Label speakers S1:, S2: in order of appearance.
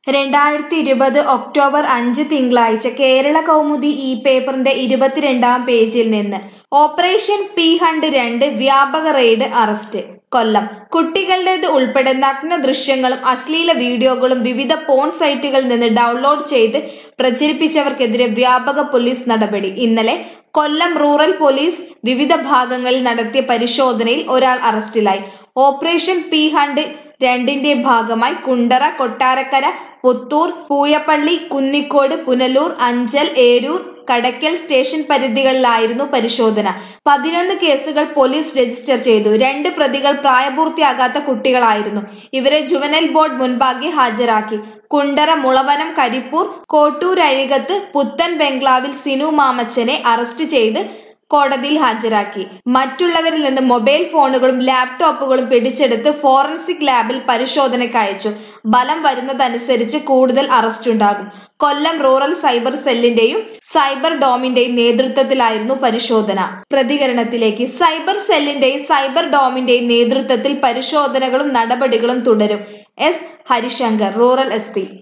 S1: രണ്ടായിരത്തി ഇരുപത് ഒക്ടോബർ അഞ്ച് തിങ്കളാഴ്ച കേരള കൗമുദി ഈ പേപ്പറിന്റെ ഇരുപത്തിരണ്ടാം പേജിൽ നിന്ന് ഓപ്പറേഷൻ പി ഹണ്ട് രണ്ട് വ്യാപക റെയ്ഡ് അറസ്റ്റ് കൊല്ലം കുട്ടികളുടേത് ഉൾപ്പെടെ നഗ്ന ദൃശ്യങ്ങളും അശ്ലീല വീഡിയോകളും വിവിധ പോൺ സൈറ്റുകളിൽ നിന്ന് ഡൗൺലോഡ് ചെയ്ത് പ്രചരിപ്പിച്ചവർക്കെതിരെ വ്യാപക പോലീസ് നടപടി ഇന്നലെ കൊല്ലം റൂറൽ പോലീസ് വിവിധ ഭാഗങ്ങളിൽ നടത്തിയ പരിശോധനയിൽ ഒരാൾ അറസ്റ്റിലായി ഓപ്പറേഷൻ പി ഹണ്ട് രണ്ടിന്റെ ഭാഗമായി കുണ്ടറ കൊട്ടാരക്കര പുത്തൂർ പൂയപ്പള്ളി കുന്നിക്കോട് പുനലൂർ അഞ്ചൽ ഏരൂർ കടയ്ക്കൽ സ്റ്റേഷൻ പരിധികളിലായിരുന്നു പരിശോധന പതിനൊന്ന് കേസുകൾ പോലീസ് രജിസ്റ്റർ ചെയ്തു രണ്ട് പ്രതികൾ പ്രായപൂർത്തിയാകാത്ത കുട്ടികളായിരുന്നു ഇവരെ ജുവനൽ ബോർഡ് മുൻപാകെ ഹാജരാക്കി കുണ്ടറ മുളവനം കരിപ്പൂർ കോട്ടൂരരികത്ത് പുത്തൻ ബംഗ്ലാവിൽ സിനു മാമച്ചനെ അറസ്റ്റ് ചെയ്ത് കോടതിയിൽ ഹാജരാക്കി മറ്റുള്ളവരിൽ നിന്ന് മൊബൈൽ ഫോണുകളും ലാപ്ടോപ്പുകളും പിടിച്ചെടുത്ത് ഫോറൻസിക് ലാബിൽ പരിശോധനയ്ക്ക് അയച്ചു ബലം വരുന്നതനുസരിച്ച് കൂടുതൽ അറസ്റ്റ് ഉണ്ടാകും കൊല്ലം റൂറൽ സൈബർ സെല്ലിന്റെയും സൈബർ ഡോമിന്റെയും നേതൃത്വത്തിലായിരുന്നു പരിശോധന പ്രതികരണത്തിലേക്ക് സൈബർ സെല്ലിന്റെയും സൈബർ ഡോമിന്റെയും നേതൃത്വത്തിൽ പരിശോധനകളും നടപടികളും തുടരും എസ് ഹരിശങ്കർ റൂറൽ എസ്